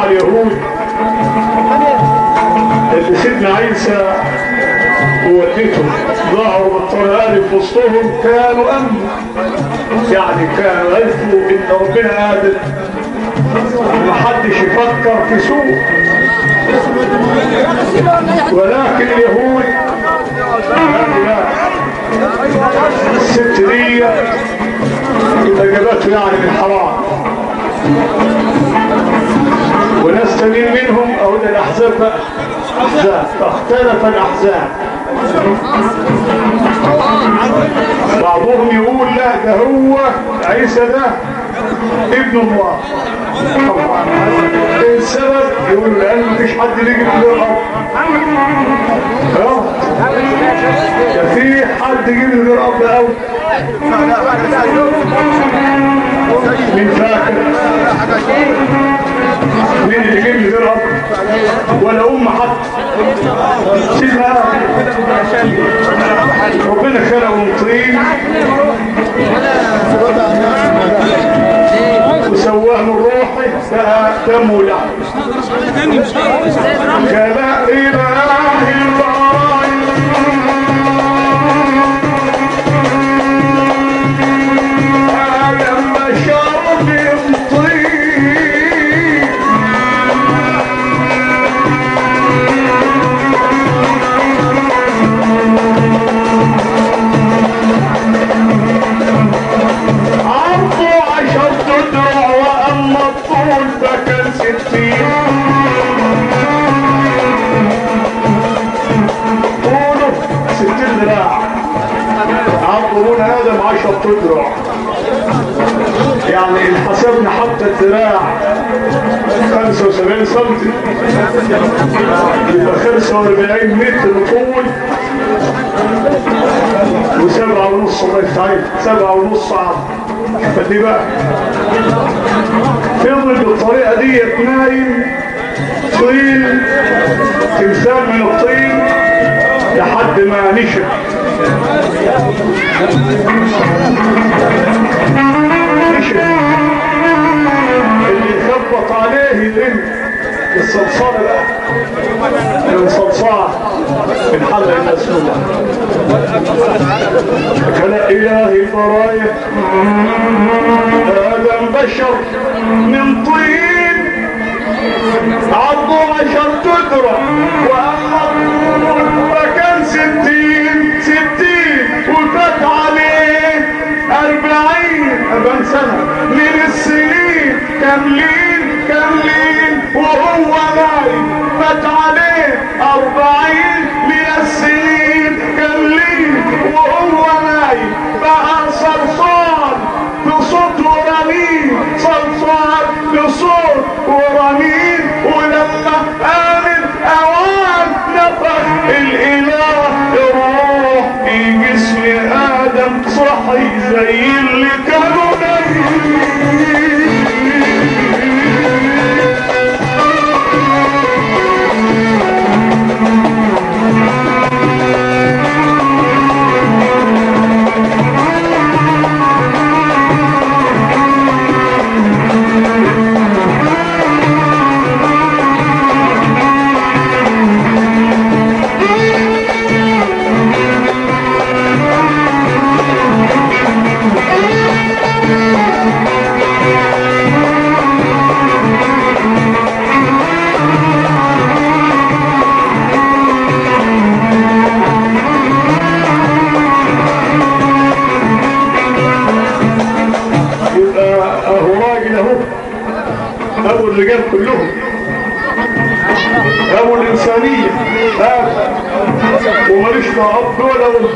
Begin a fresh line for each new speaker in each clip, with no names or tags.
جماعة اليهود اللي سيدنا عيسى ووالدته ظهروا بالطريقة في وسطهم كانوا أمن يعني كانوا عرفوا إن ربنا قادر محدش يفكر في سوء ولكن اليهود قالوا لا الست دي يبقى جابته يعني من حرام وناس تانيين منهم او ده الاحزاب بقى احزاب فاختلف الاحزاب بعضهم يقول لا ده هو عيسى ده ابن الله طبعا ايه السبب يقولوا لان مفيش حد يجي من الارض اه ده في حد يجي من الارض قوي مين فاكر مين اللي جيب لي الارض ولا ام حتى سيبها ربنا خلقه من طين وسواه من روحي بقى دم ولحم كلا اله الا آدم بشر من طين عرضه عشرة دروع واما الطول فكان ستين طوله ستين ذراع عرضه هنا ادم عشرة دروع يعني ان حسبنا حتى الذراع 75 سم يبقى 45 متر طول وسبعة ونص الله يفتحك سبعة ونص عرض فدي بقى فضل بالطريقة دي نايم طين تمثال من الطين لحد ما نشف نشف اللي يخبط عليه يلم الصلصال بقى من صلصال من حل المسؤولة كان إله البرايا آدم بشر من طين عرضه عشر تدرى وأما الطول فكان ستين ستين وفات عليه أربعين أربعين سنة من السنين كاملين كاملين وهو نايم فات عليه أربعين من السنين كاملين وهو نايم بقى صلصال بصوت ورنين صلصال بصوت ورنين ولما آمن أوان نفخ الإله الروح في جسم آدم صحي زي اللي كانوا نايمين يبقى اهو راجل اهو ابو الرجال كلهم ابو الانسانيه هذا وماليش لا اب ولا ام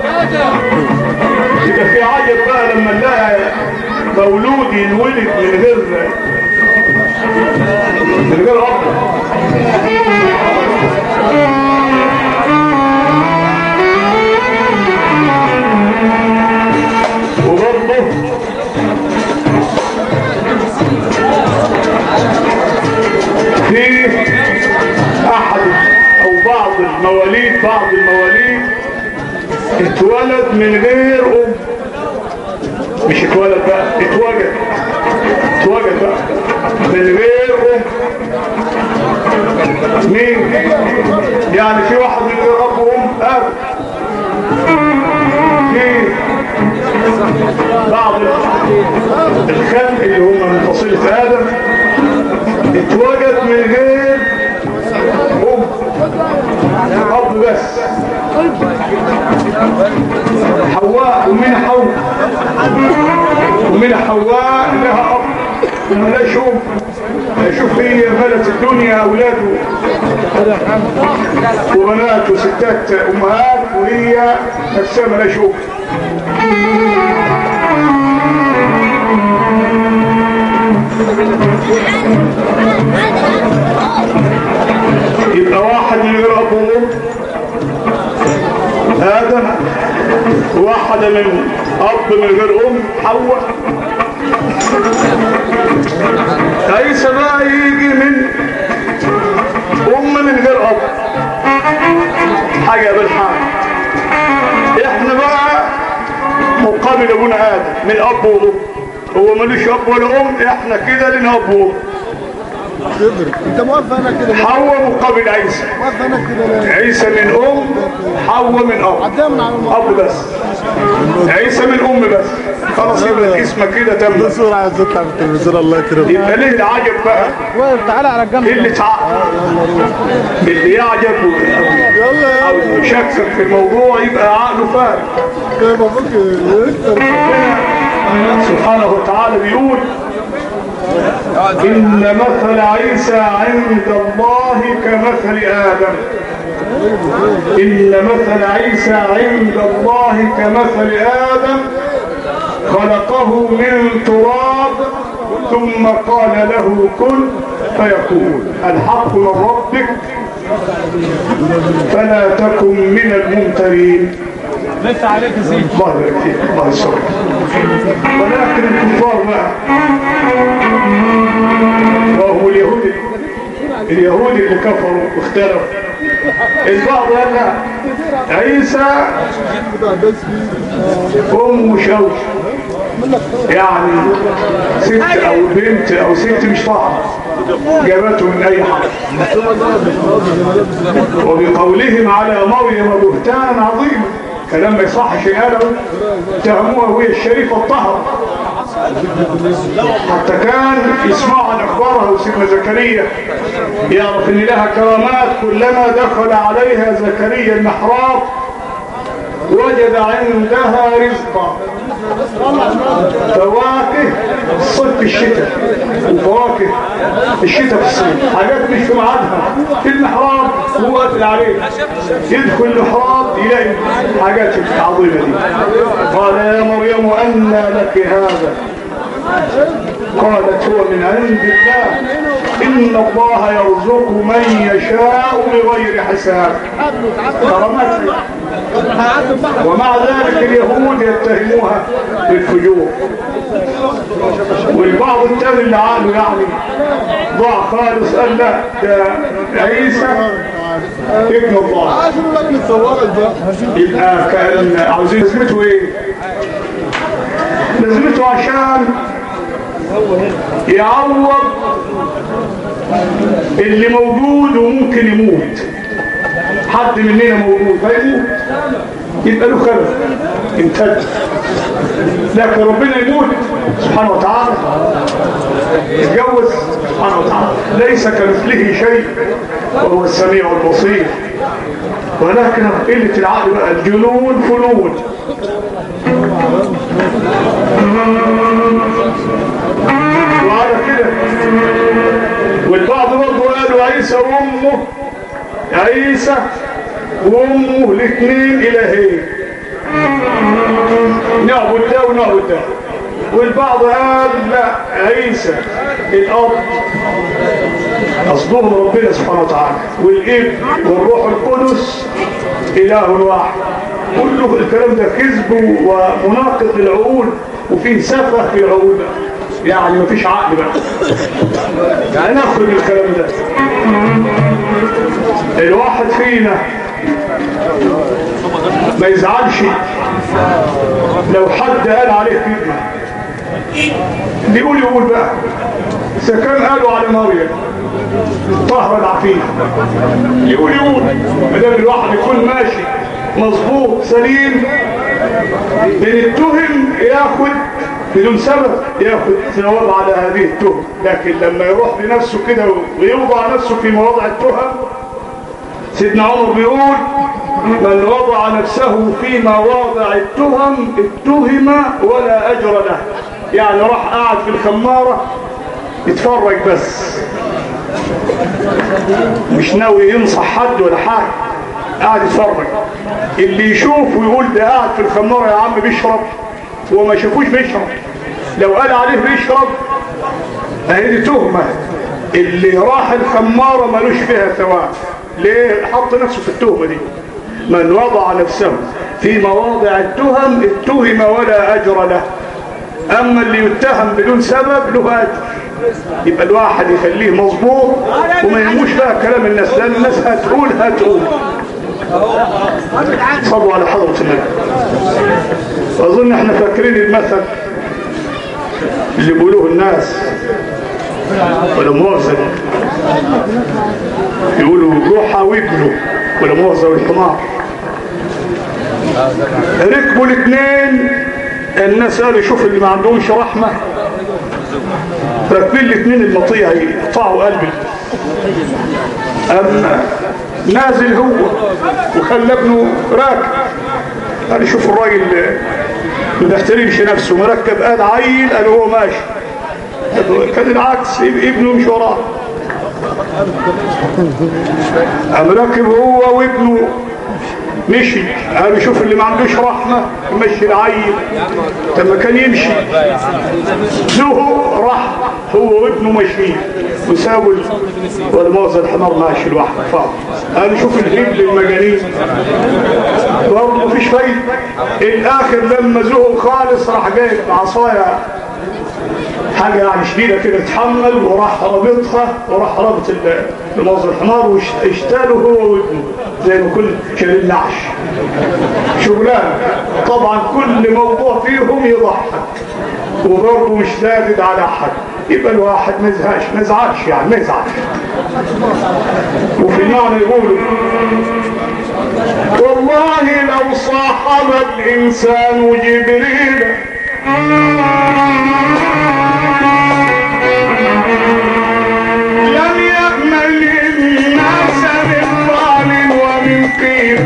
يبقى في عجب بقى لما نلاقي مولود ينولد من غير من غير اب وبرضه في احد او بعض المواليد بعض المواليد اتولد من غير ام مش اتولد بقى اتوجد اتوجد بقى من غير وام مين يعني في واحد من غير اب وام اب في بعض الخلق اللي هم من فصيلة آدم اتوجد من غير أم أب بس حواء ومن حواء ومن حواء لها أب ملاش أم شوف هي ملت الدنيا أولاده وبنات وستات أمهات وهي نفسها ملاش أم يبقى واحد من غير اب وام ادم واحدة من اب من غير ام حواء عيسى بقى يجي من ام من غير اب حاجة بالحال احنا بقى مقابل ابونا ادم من اب وام هو ملوش اب ولا ام احنا كده لنا اب وام
تدرك انت موقف انا كده
حواء مقابل عيسى
موقف انا كده ليه؟
عيسى من ام حواء من اب
عدها من على الموقف
اب بس عيسى من ام بس خلاص يبقى اسمك كده تم
صورة عايز تطلع في التلفزيون الله يكرمك
يبقى ليه العجب بقى
واقف تعالى على الجنب
إيه اللي تعقل اللي يعجب
يلا
او يشكك في الموضوع يبقى عقله فارغ
يا باباك يكتر
سبحانه وتعالى بيقول إن مثل عيسى عند الله كمثل آدم إن مثل عيسى عند الله كمثل آدم خلقه من تراب ثم قال له كن فيكون الحق من ربك فلا تكن من الممترين
لسه عليك يا سيدي
الله يبارك فيك الله يسلمك ولكن الكفار بقى وهم اليهود اليهود اللي كفروا واختلفوا البعض قال لا عيسى ام شوش يعني ست او بنت او ست مش طاعه جابته من اي حد وبقولهم على مريم بهتان عظيم كلام ما يصحش قالوا اتهموها وهي الشريفه الطهر حتى كان يسمعوا عن اخبارها وسيدنا زكريا يعرف ان لها كرامات كلما دخل عليها زكريا المحراب وجد عندها رزقا فواكه الصيف في الشتاء وفواكه الشتاء في الصيف حاجات مش في ميعادها في المحراب هو قافل عليه يدخل المحراب يلاقي حاجات العظيمه دي قال يا مريم أنى لك هذا قالت هو من عند الله إن الله يرزق من يشاء بغير حساب كرمت ومع ذلك اليهود يتهموها بالفجور والبعض التاني اللي عقله يعني ضاع خالص قال لا ده عيسى ابن الله
عاشر لك متصورك بقى
يبقى كان عاوزين لازمته ايه لازمته عشان يعوض اللي موجود وممكن يموت حد مننا موجود فيموت يبقى له خلف امتد لكن ربنا يموت سبحانه وتعالى يتجوز سبحانه وتعالى ليس كمثله شيء وهو السميع البصير ولكن قلة العقل بقى الجنون فنون وعلى كده والبعض برضه قالوا عيسى وامه عيسى وامه الاثنين الهين نعبد ده ونعبد ده والبعض قال لا عيسى الاب قصدهم ربنا سبحانه وتعالى والابن والروح القدس اله واحد كله الكلام ده كذب ومناقض للعقول وفيه سفه في العقول يعني مفيش عقل بقى يعني ناخد الكلام ده الواحد فينا ما يزعلش لو حد قال عليه كده اللي يقول يقول بقى إذا كان قالوا على مريم طهر العفيف يقول يقول ما دام الواحد يكون ماشي مظبوط سليم بنتهم ياخد بدون سبب ياخد ثواب على هذه التهم لكن لما يروح بنفسه كده ويوضع نفسه في مواضع التهم سيدنا عمر بيقول من وضع نفسه في مواضع التهم اتهم ولا اجر له يعني راح قاعد في الخماره يتفرج بس مش ناوي ينصح حد ولا حاجه قاعد يتفرج اللي يشوف ويقول ده قاعد في الخماره يا عم بيشرب وما شافوش بيشرب لو قال عليه بيشرب اهي دي تهمه اللي راح الخماره ملوش فيها ثواب ليه حط نفسه في التهمه دي من وضع نفسه في مواضع التهم اتهم ولا اجر له اما اللي يتهم بدون سبب له اجر يبقى الواحد يخليه مظبوط وما يهموش بقى كلام الناس لان الناس هتقول هتقول صلوا على حضرة النبي اظن احنا فاكرين المثل اللي بيقولوه الناس ولا مؤاخذة يقولوا روحه وابنه ولا مؤاخذة والحمار ركبوا الاثنين الناس قالوا شوف اللي ما عندهمش رحمة راكبين الاثنين المطيع يقطعوا قلبي أما نازل هو وخلى ابنه راكب قال شوف الراجل ما بيحترمش نفسه مركب قال عيل قال هو ماشي كان العكس ابنه مش وراه قام راكب هو وابنه مشي قال يشوف اللي ما عندوش رحمة يمشي العيل لما كان يمشي زهو راح هو وابنه ماشيين وسابوا ولا مؤاخذة الحمار ماشي لوحده فاضي قال شوف الهبل المجانين برضه مفيش فايدة الاخر لما زهو خالص راح جايب عصاية حاجة يعني شديدة كده اتحمل وراح رابطها وراح رابط الموظف الحمار واشتاله هو وابنه زي ما كل شايلين نعش شغلان طبعا كل موضوع فيهم يضحك وبرضه مش لابد على احد يبقى الواحد ما يزهقش ما يزعلش يعني ما يزعلش وفي المعنى يقولوا والله لو صاحب الانسان جبريل لم يأمن الناس من ظالم ومن قيل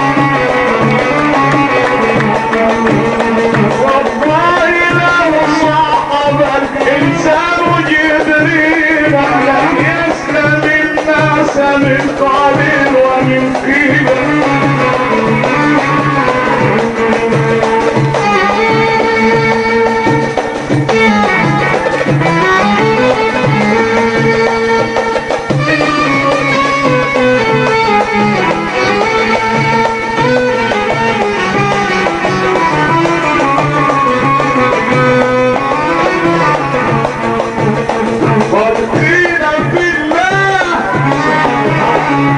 والله لو صاحب الإنسان جبريل لم يسلم الناس من قليل ومن قيل قد قيل في الله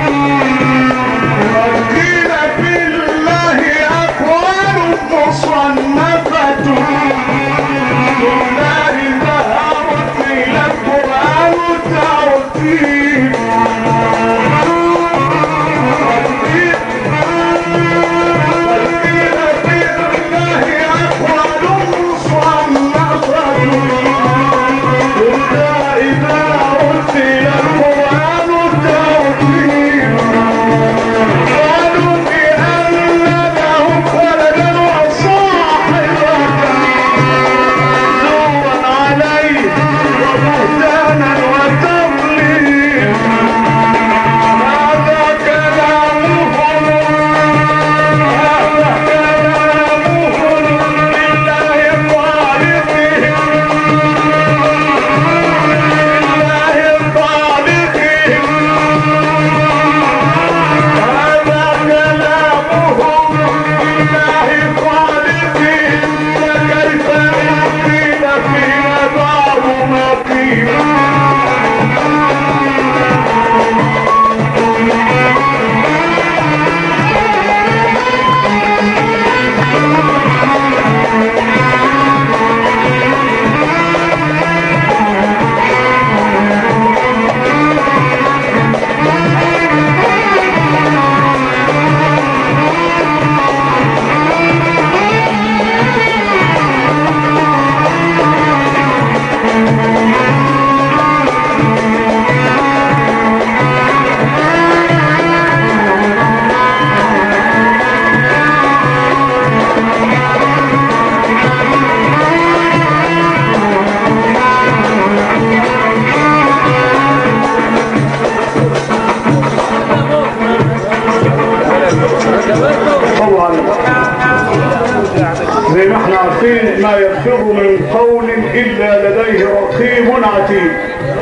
من قول إلا لديه رقيب عتيد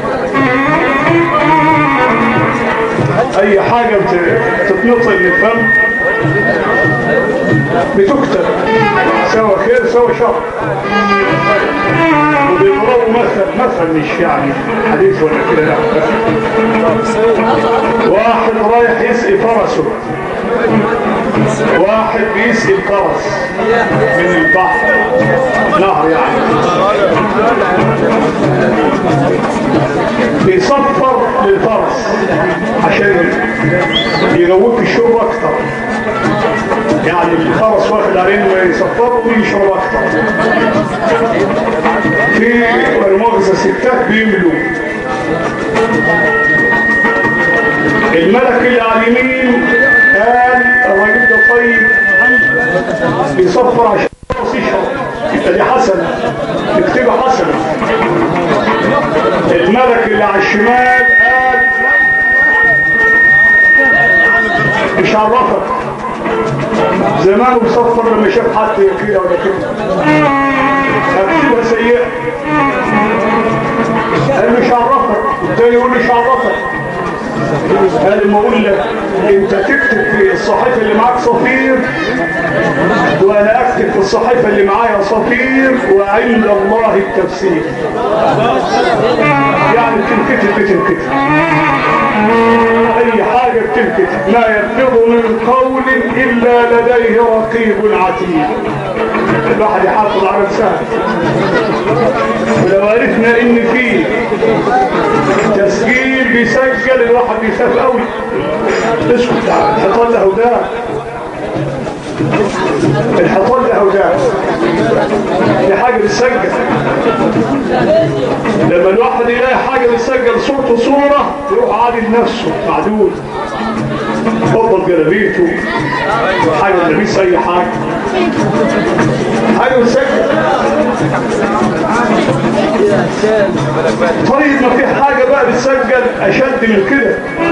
أي حاجة بت- تتنطق من الفم بتكتب سوى خير سوى شر وبيضربوا مثل مثل مش يعني حديث ولا كده لا واحد رايح يسقي فرسه واحد بيسقي الفرس من البحر نهر يعني بيصفر للفرس عشان يروق الشرب اكتر يعني الفرس واخد عليه انه يصفره ويشرب اكتر في المؤاخذة ستات بيملوا الملك اللي على اليمين قال الراجل ده طيب بيصفر عشان الفرس يشرب يبقى دي حسنة نكتبها حسنة الملك اللي على الشمال قال مش عرفك زمان مصفر لما شاف حد كده ولا كده هتبقى سيئة قال مش عرفك التاني يقول مش عرفك قال ما اقول لك انت تكتب في الصحيفه اللي معاك صفير وانا اكتب في الصحيفه اللي معايا صفير وعند الله التفسير يعني بتنكتب بتنكتب اي حاجه بتنكتب ما يلفظ من قول الا لديه رقيب عتيد الواحد يحافظ على نفسه ولو عرفنا ان في تسجيل بيسجل الواحد بيخاف قوي اسكت الحيطان له ده الحيطان له ده دي حاجه بتسجل لما الواحد يلاقي حاجه بتسجل صورته صوره يروح عادل نفسه معدول فضل جلابيته حاجه لبيس اي حاجه حاجه بتسجل طيب ما في حاجة بقى بتسجل أشد من كده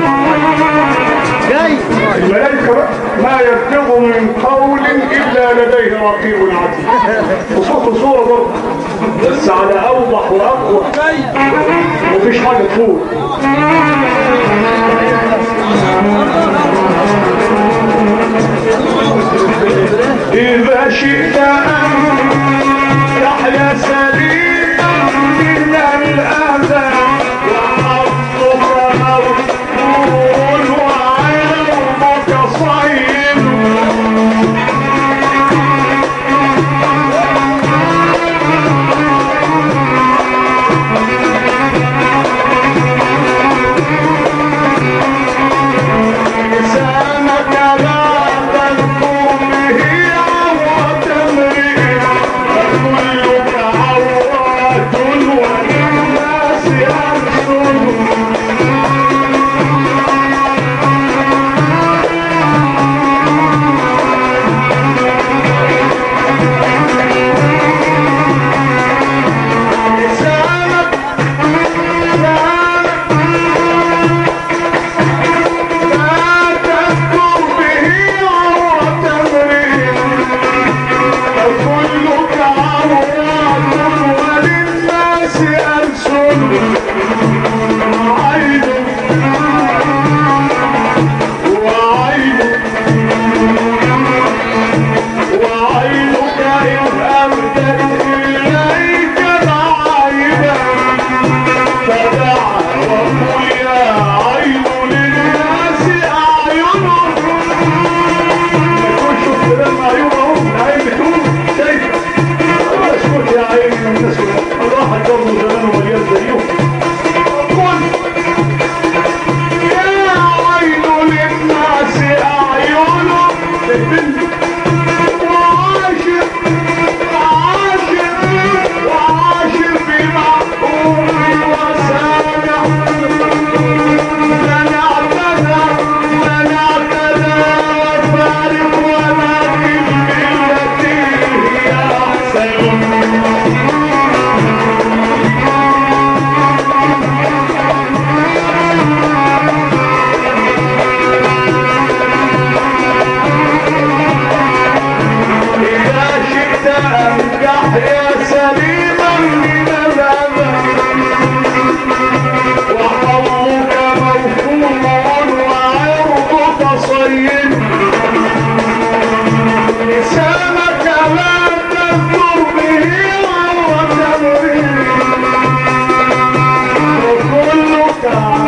جاي
الملائكة بقى ما يلفظ من قول إلا لديه رقيب عتيد وصوته صورة برضه بس على أوضح وأقوى مفيش حاجة تفوت إذا شئت أن تحيا سليما من الأذى وحظك مقبول وعلمك صيد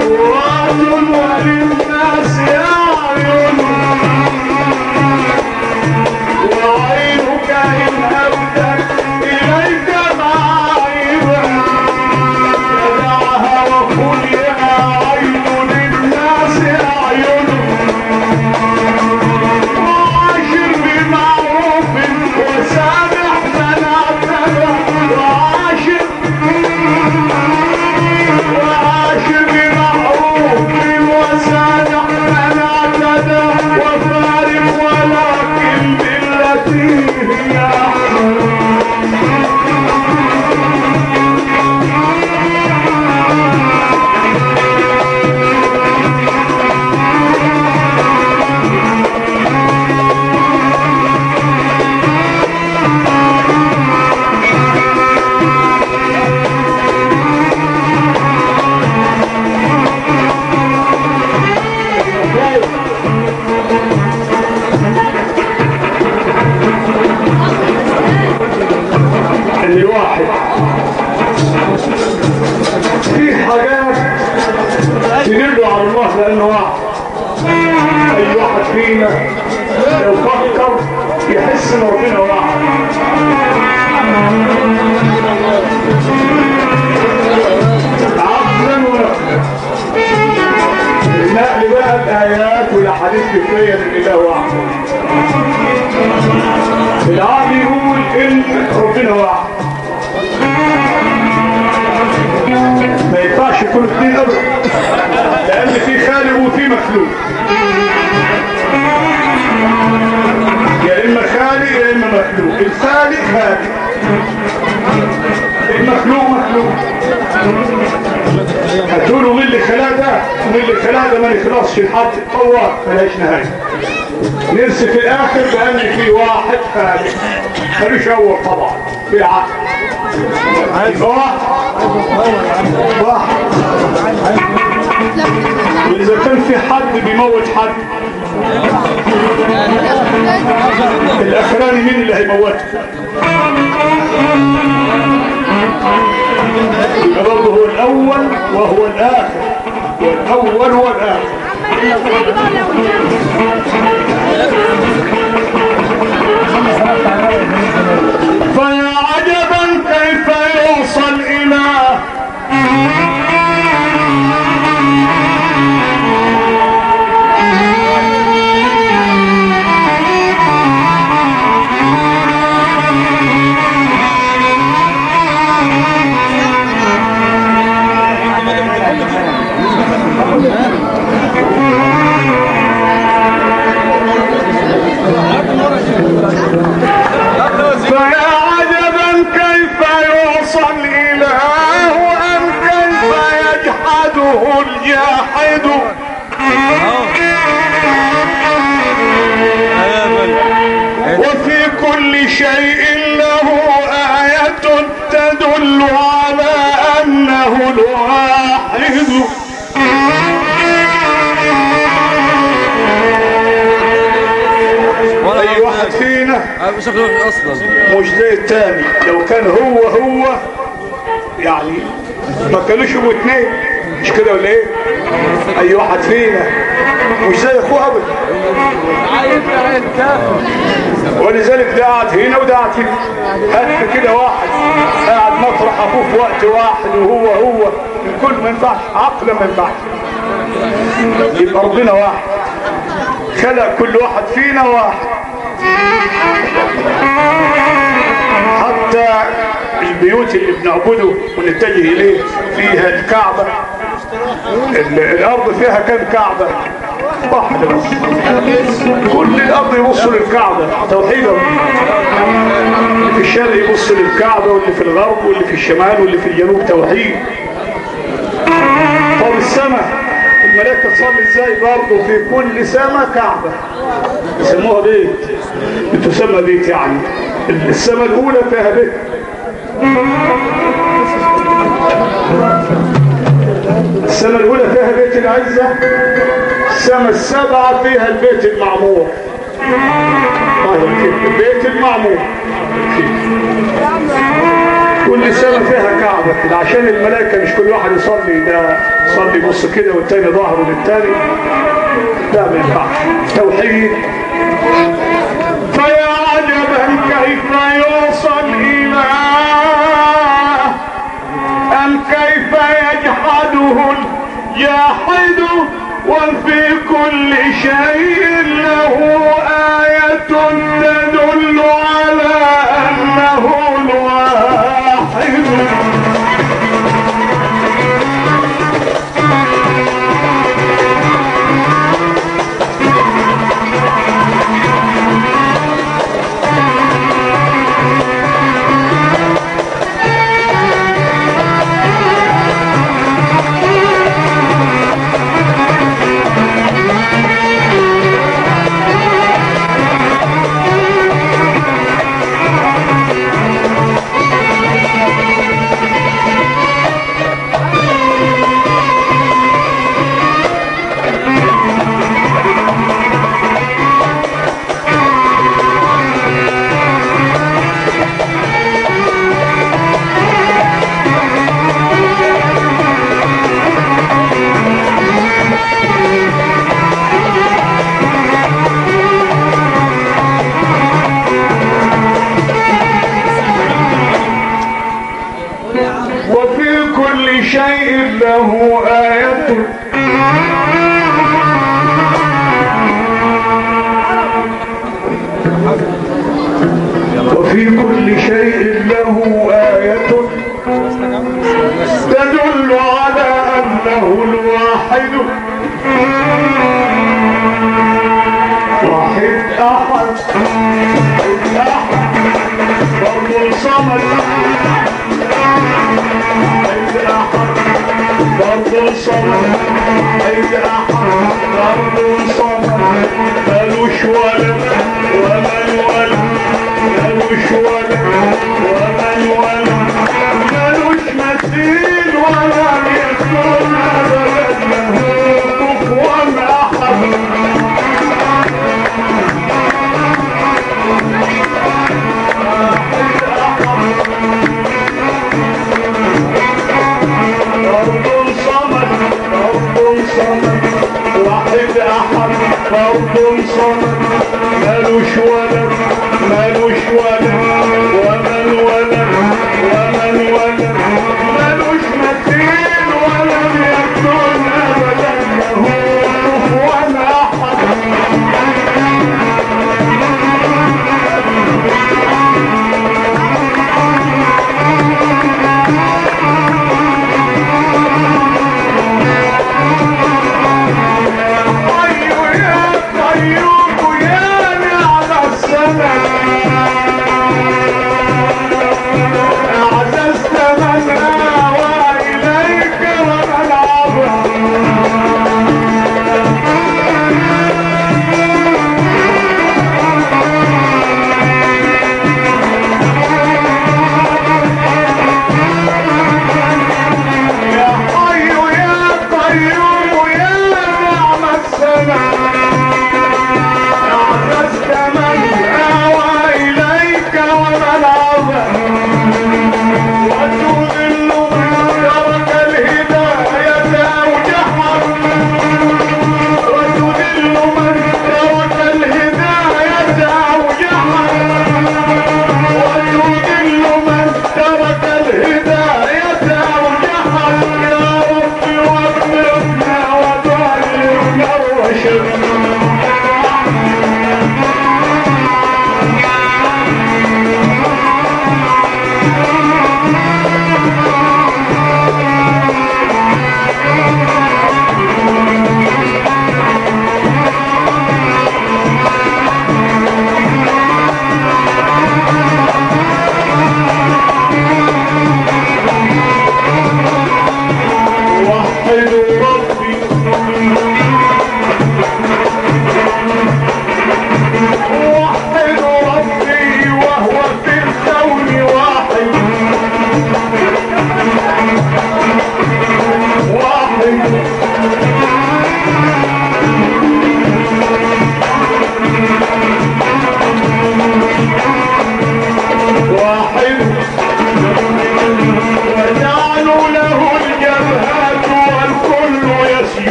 أموات وللناس أعين وعينك إن أبدت إليك معايبا فدعها وقل يا عين للناس أعين وعاشر بمعروف وسامح من اعتدى وعاشر وعاشر بمعروف وسامح من اعتدى وفارق ولكن بالتي هي احسن ان الواحد في حاجات تدل على الله لانه واحد اي واحد فينا لو فكر يحس ان ربنا واحد عقلا ونقلا النقل بقى الايات والاحاديث كفايه من اله واحد العقل يقول ان ربنا واحد ما ينفعش يكون اثنين ابدا لان في خالق وفي مخلوق يا اما خالق يا اما مخلوق الخالق خالق المخلوق مخلوق هتقولوا مين اللي خلق ده ومين اللي خلق ده ما يخلصش لحد طوال ملهاش نهايه نرسي في الاخر بان في واحد خالق ملوش اول طبعا في عقل يبقى واحد واحد واذا كان في حد بيموت حد الاخراني مين اللي هيموته يبقى برضه هو الاول وهو الاخر والاول والاخر فيا عجبا كيف يوصل الى فيا عجبا كيف يوصل إله أم كيف يجحده الجاحد وفي كل شيء له آية تدل على أنه الواحد أي واحد فينا
مش اصلا
مش زي التاني لو كان هو هو يعني ما كانوش يبقوا اتنين مش كده ولا ايه اي واحد فينا مش زي اخوه ابدا ولذلك ده قاعد هنا وده قاعد هنا هات كده واحد قاعد مطرح اخوه في وقت واحد وهو هو الكل ما ينفعش عقلا ما ينفعش يبقى ربنا واحد خلق كل واحد فينا واحد حتى البيوت اللي بنعبده ونتجه اليه فيها الكعبة ال- الارض فيها كم كعبة واحدة بس كل الارض يبصوا للكعبة توحيدا اللي في الشرق يبص للكعبة واللي في الغرب واللي في الشمال واللي في الجنوب توحيد طب السماء الملائكة تصلي ازاي برضه في كل سماء كعبة يسموها بيت بتسمى بيت يعني السماء الأولى فيها بيت السماء الأولى فيها بيت العزة السماء السبعة فيها البيت المعمور طيب كده، البيت المعمور كل كل سنة فيها كعبة كده عشان الملائكة مش كل واحد يصلي ده يصلي نص كده والتاني ظهره للتاني لا ما ينفعش توحيد فيا عجبا كيف يوصل إلى أم كيف يجحده الجاحد وفي كل شيء له آية تدل على أنه الواحد وفي كل شيء له آية وفي كل شيء له آية تدل على أنه الواحد واحد أحد واحد أحد رب صمد عيد أحد رب صمد عيد أحد رب صمد ملوش ولد ومن ولد ملوش ولد ومن ولد ملوش مثيل ولم يكن أبدا له كفوا أحد رب صمد رب صمد واحد احد رب صمد ملوش ولد ملوش ولد ومن ولد ومن ولد ملوش مثيل ولم يكن ابدا له كفوا احد طيب يا طيب يا نعم السماء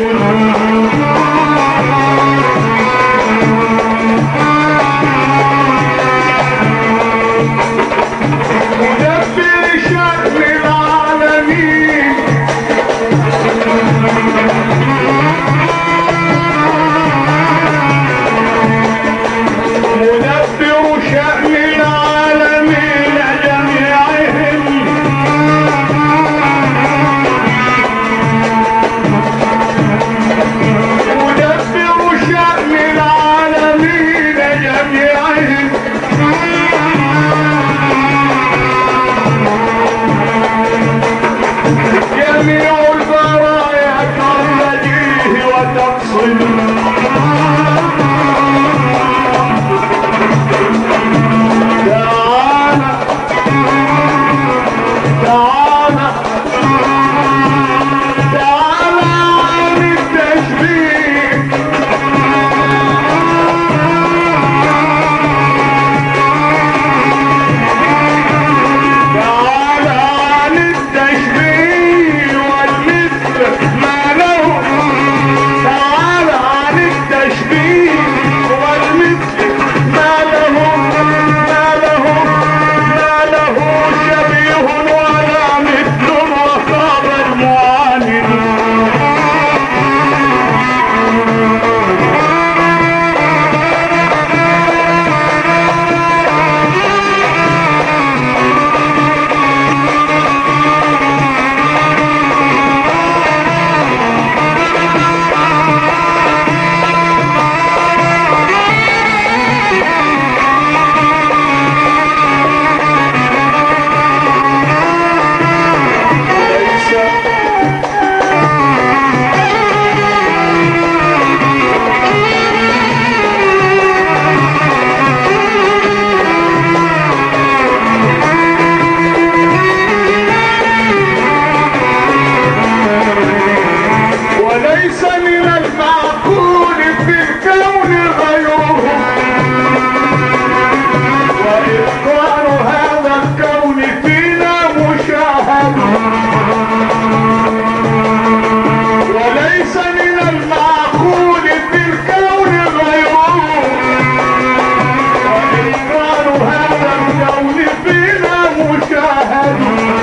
مدبر شأن العالمين مدبر شأن العالمين جميعهم مدبر شأن العالمين جميعهم جميع البرايا ترتديه وتقصد تعالى تعالى تعالى عن التشبيه تعالى عن التشبيه والمثل ما له تعالى عن التشبيه والمثل ما له ما له ما له شبيه ولا مثل وخاب المعاند وليس من المعقول في الكون غيره وإتقان هذا الكون فينا مشاهد وليس من المعقول في الكون غيره وإتقان هذا الكون فينا مشاهد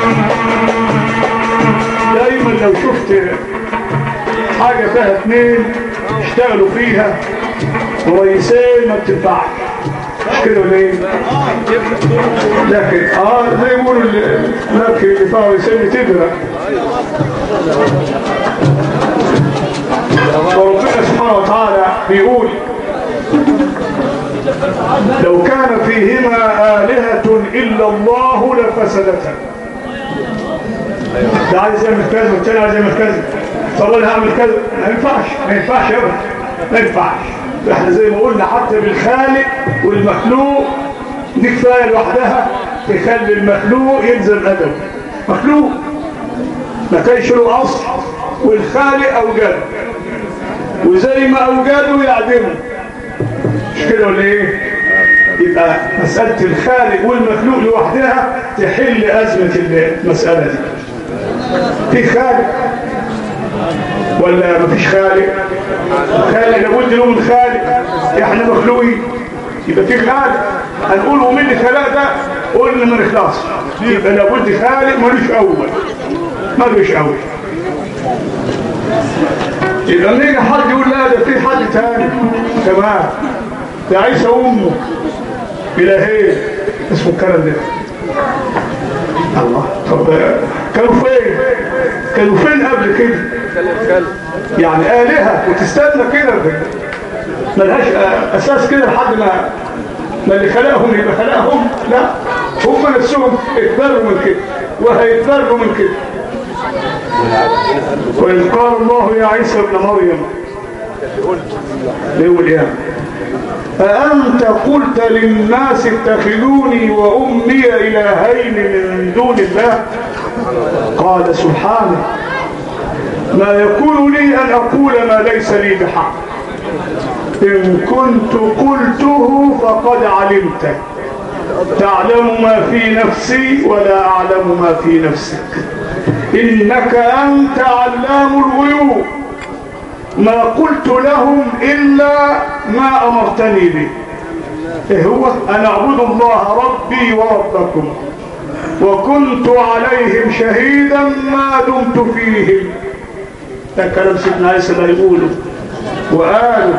دايما لو شفت حاجة فيها اتنين اشتغلوا فيها ورئيسين ما بتنفعش مش كده ولا ايه؟ لكن اه زي ما يقولوا ال- لكن اللي فيها رئيسين بتبرق وربنا سبحانه وتعالى بيقول لو كان فيهما آلهة إلا الله لفسدتا ده عايز يعمل كذا والتاني عايز يعمل كذا طب انا هعمل كذا ما ينفعش ما ينفعش ابدا ما ينفعش احنا زي ما قلنا حتى بالخالق والمخلوق دي كفايه لوحدها تخلي المخلوق يلزم ادب مخلوق ما كانش له اصل والخالق اوجده وزي ما اوجده يعدمه مش كده ولا ايه يبقى مسألة الخالق والمخلوق لوحدها تحل أزمة المسألة دي في خالق ولا مفيش خالق خالق لابد له من خالق احنا مخلوقين يبقى في خالق هنقول ومين اللي خلق ده قلنا ما نخلصش يبقى لابد خالق ملوش اول ملوش اول يبقى لما يجي حد يقول لا ده في حد تاني كمان ده عيسى امه الهيه اسمه الكلام ده الله طب كانوا فين كانوا فين قبل كده يعني آلهة وتستنى كده ملهاش أساس كده لحد ما ما اللي خلقهم يبقى خلقهم لا هم نفسهم اتبروا من كده وهيتبروا من كده وإذ قال الله يا عيسى ابن مريم يوم القيامة أأنت قلت للناس اتخذوني وأمي إلهين من دون الله قال سبحانه ما يكون لي أن أقول ما ليس لي بحق إن كنت قلته فقد علمته تعلم ما في نفسي ولا أعلم ما في نفسك إنك أنت علام الغيوب ما قلت لهم إلا ما أمرتني به إيه هو أن أعبد الله ربي وربكم وكنت عليهم شهيدا ما دمت فيهم ده كلام سيدنا عيسى اللي يقوله وقالوا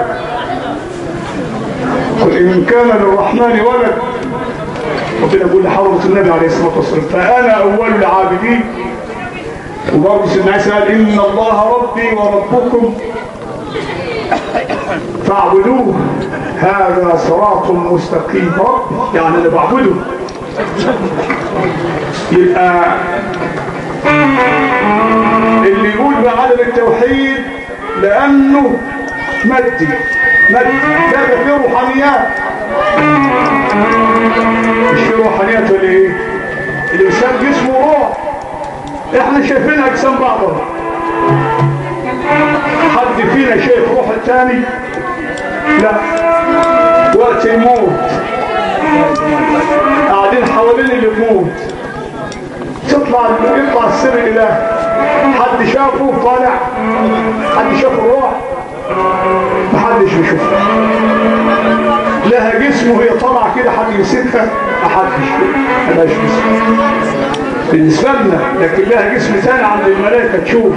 قل إن كان للرحمن ولد ربنا يقول لحضرة النبي عليه الصلاة والسلام فأنا أول العابدين وبرضه سيدنا عيسى قال إن الله ربي وربكم فاعبدوه هذا صراط مستقيم رب يعني أنا بعبده يبقى اللي يقول بعدم التوحيد لأنه مادي مادي ده فيه روحانيات مش فيه روحانيات ولا ايه الإنسان جسمه روح احنا شايفين أجسام بعضها حد فينا شايف روح التاني لا وقت يموت قاعدين حوالين اللي يموت تطلع يطلع السر الاله حد شافه طالع حد شاف الروح محدش بيشوفها لها جسم وهي طالعه كده حد يمسكها محدش ملهاش جسم بالنسبه لنا لكن لها جسم ثاني عند الملائكه تشوف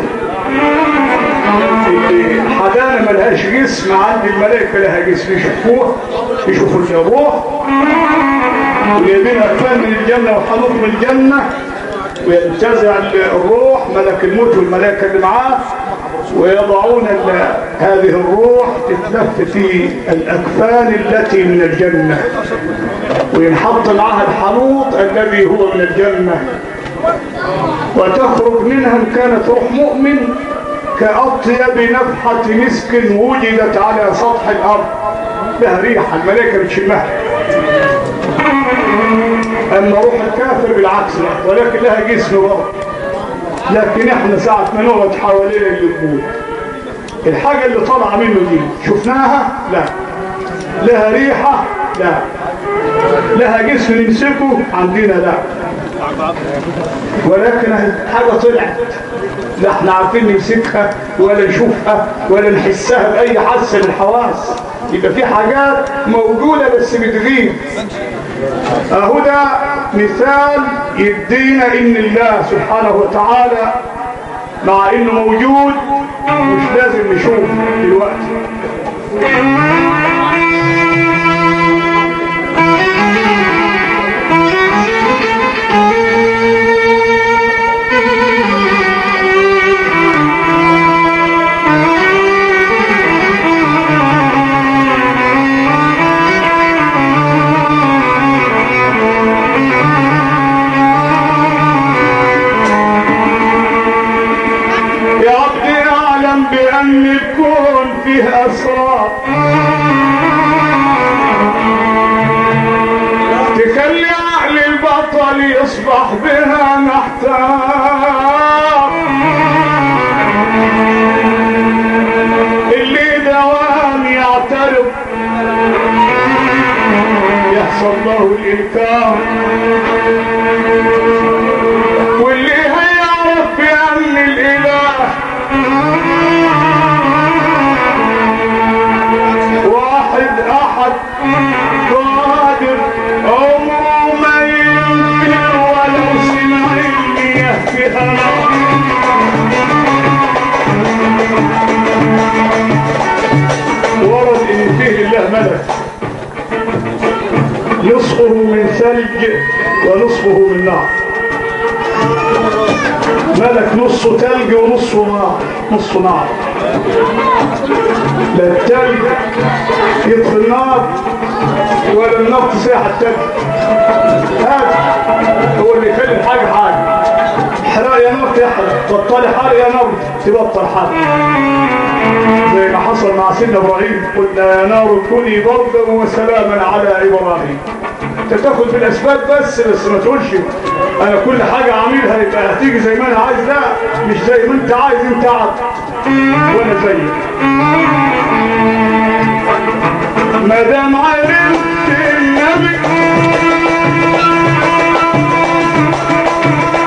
اللي حدانا ملهاش جسم عند الملائكه لها جسم يشوفوها يشوفوا الروح وجايبين اكفان من الجنه وحنوط من الجنه وينتزع الروح ملك الموت والملائكه اللي معاه ويضعون هذه الروح تتلف في الأكفان التي من الجنة وينحط معها الحنوط الذي هو من الجنة وتخرج منها إن كانت روح مؤمن كأطيب نفحة مسك وجدت على سطح الأرض لها ريحة الملائكة بتشمها أما روح الكافر بالعكس لا ولكن لها جسم برضه لكن احنا ساعة ما نقعد حوالين اللبود الحاجة اللي طالعة منه دي شفناها لا لها ريحة لا لها جسم نمسكه عندنا لا ولكن حاجة طلعت لا احنا عارفين نمسكها ولا نشوفها ولا نحسها بأي حس من الحواس يبقى في حاجات موجودة بس بتغيب اهو ده مثال يدينا ان الله سبحانه وتعالى مع انه موجود مش لازم نشوف دلوقتي يا عبدي اعلم بان الكون فيه اسرار تخلي عقل البطل يصبح بها محتار اللي دوام يعترف يحصل له الانكار واللي هيعرف بأن الإله واحد أحد قادر عمره ما ينكر ولو سمع اللي يحكيها ورد إن فيه الله ملك نصفه من ثلج ونصفه من نار ملك نصه تلج ونصه نار نصه نار لا التلج يطفي النار ولا النار تسيح التلج هذا هو اللي يخلي الحاجة حاجة حرق يا نار تحرق بطل حرق يا نار تبطل حرق زي ما حصل مع سيدنا ابراهيم قلنا يا نار كوني بردا وسلاما على ابراهيم انت تاخد بالاسباب بس بس ما تقولش انا كل حاجه عاملها يبقى هتيجي زي ما انا عايز لا مش زي ما انت عايز انت عاد وانا زيك ما دام عرفت النبي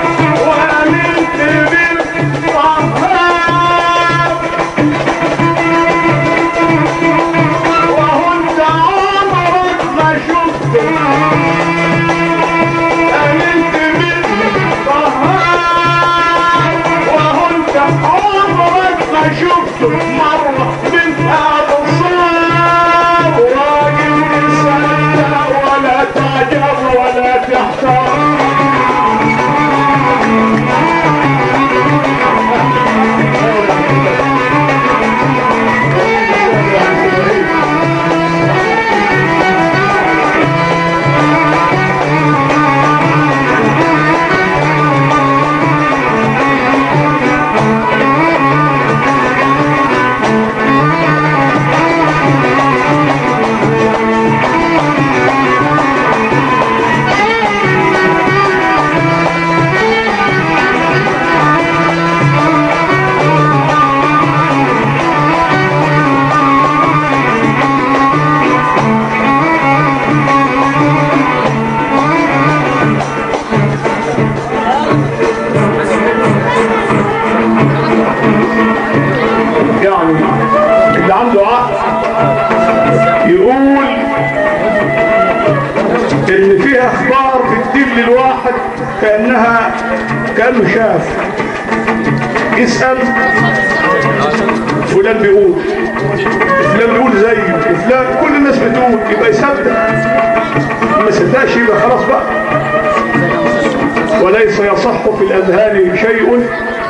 وامنت بالطهار اللي فيها اخبار بتدل الواحد كانها كانه شاف يسال فلان بيقول فلان بيقول زيه فلان كل الناس بتقول يبقى يصدق ما صدقش يبقى خلاص بقى وليس يصح في الاذهان شيء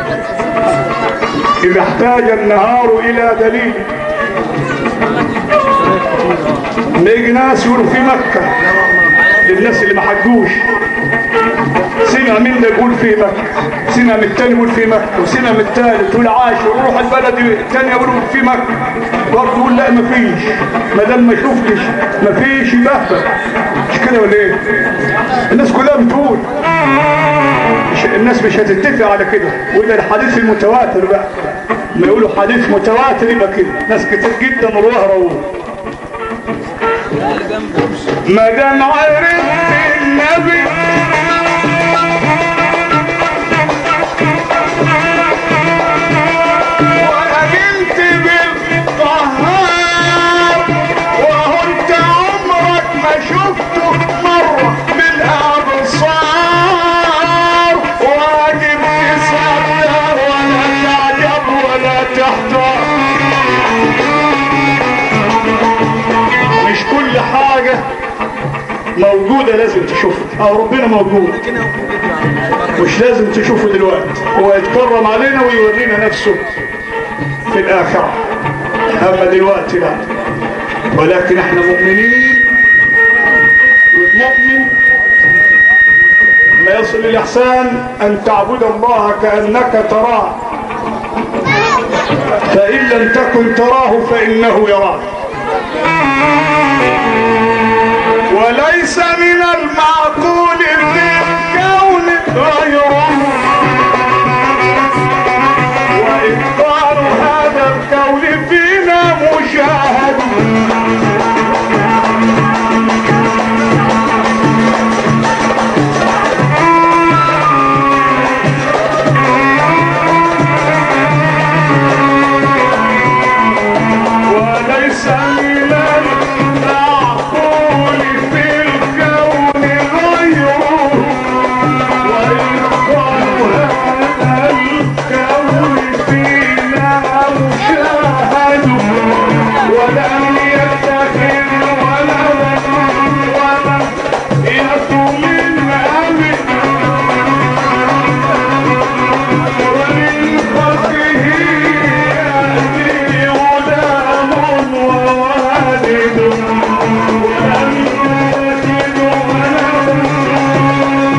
اذا احتاج النهار الى دليل نيجي ناس يقولوا في مكة للناس اللي ما حجوش سمع منا يقول في مكة سمع من التاني يقول في مكة وسمع من التالت والعاشر ويروح البلد التاني يقول في مكة برضه يقول لا مفيش ما دام ما شفتش مفيش يبهبل مش كده ولا ايه؟ الناس كلها بتقول مش الناس مش هتتفق على كده وده الحديث المتواتر بقى ما يقولوا حديث متواتر يبقى كده ناس كتير جدا رواه رواه ما دام عرفت النبي وقابلت بالقهار وهو انت عمرك ما شفته مرة من الابصار واجب تصدق ولا تعجب ولا تحتار مش كل حاجة موجودة لازم تشوفها او ربنا موجود مش لازم تشوفه دلوقتي هو يتكرم علينا ويورينا نفسه في الآخرة أما دلوقتي لا ولكن احنا مؤمنين والمؤمن ما يصل الإحسان أن تعبد الله كأنك تراه فإن لم تكن تراه فإنه يراك وليس من المعقول في الكون غيره وإبطال هذا الكون فينا مشاهد وليس من المعقول في الكون غيره ويقال هذا الكون فينا مشاهد ولم يتخذ ولدا ولم يكن من أبي ومن خلقه يأتي غلام ووالد ولم يتخذ ولدا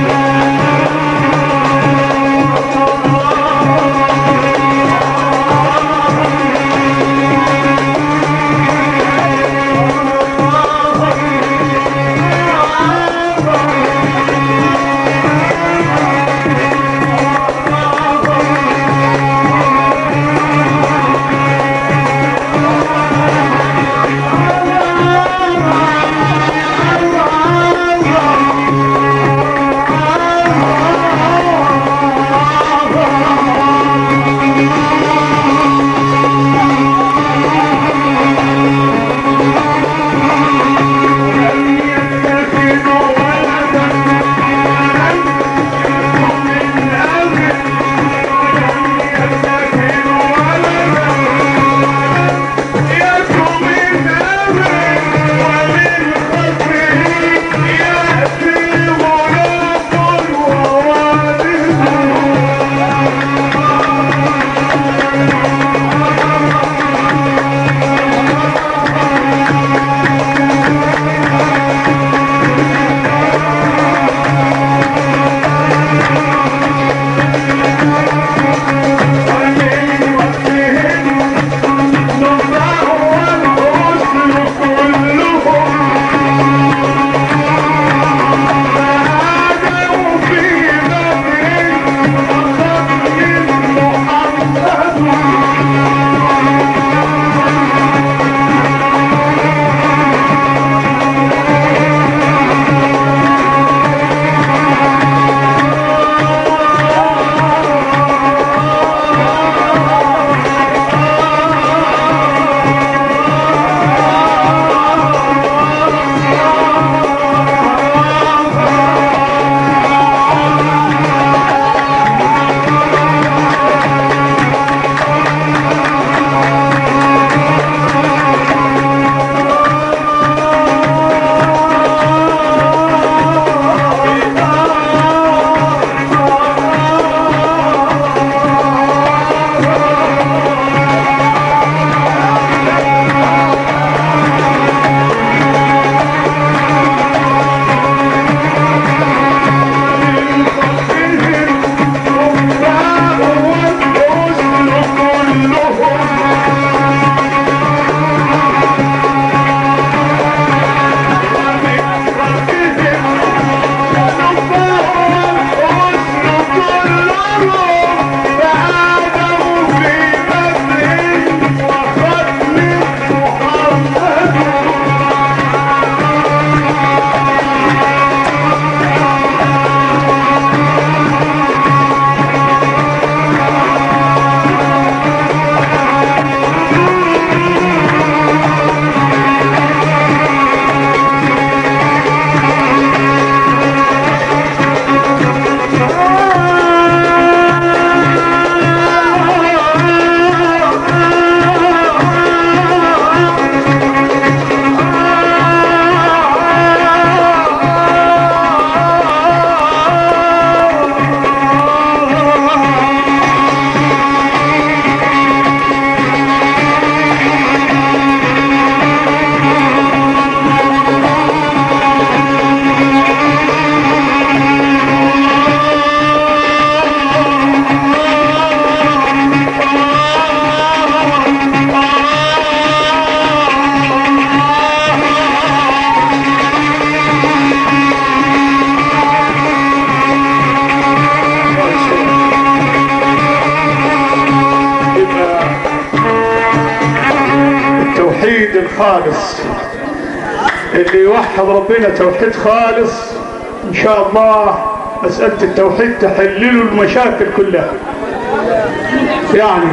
التوحيد الخالص اللي يوحد ربنا توحيد خالص ان شاء الله مسألة التوحيد تحلله المشاكل كلها يعني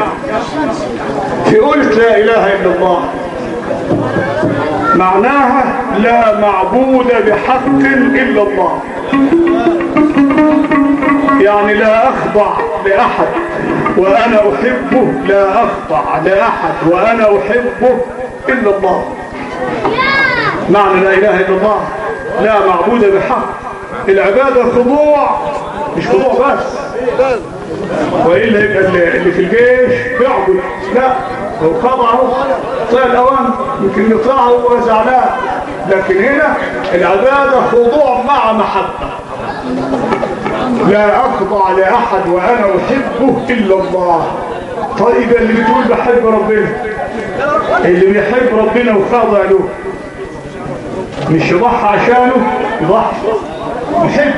في قلت لا اله الا الله معناها لا معبود بحق الا الله يعني لا اخضع لاحد وانا احبه لا اخضع لاحد وانا احبه الا الله معنى لا اله الا الله لا معبود بحق العباده خضوع مش خضوع بس والا يبقى اللي اللي في الجيش بيعبد لا هو خضعه طلع الاوان يمكن يطلعه وهو زعلان لكن هنا العباده خضوع مع محبه لا أخضع لأحد وأنا أحبه إلا الله طيب اللي بتقول بحب ربنا اللي بيحب ربنا وخاضع له مش يضحى عشانه يضحي محب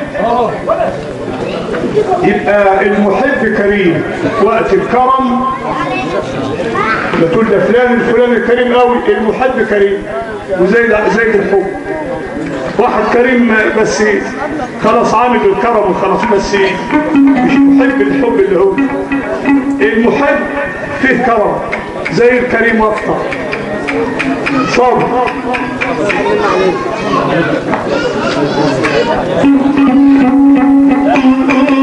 يبقى المحب كريم وقت الكرم لا تقول ده فلان الفلاني كريم قوي المحب كريم وزي زي الحب واحد كريم بس خلاص عامل الكرم وخلاص بس مش محب الحب اللي هو المحب فيه كرم زي الكريم اكتر صبر
عليك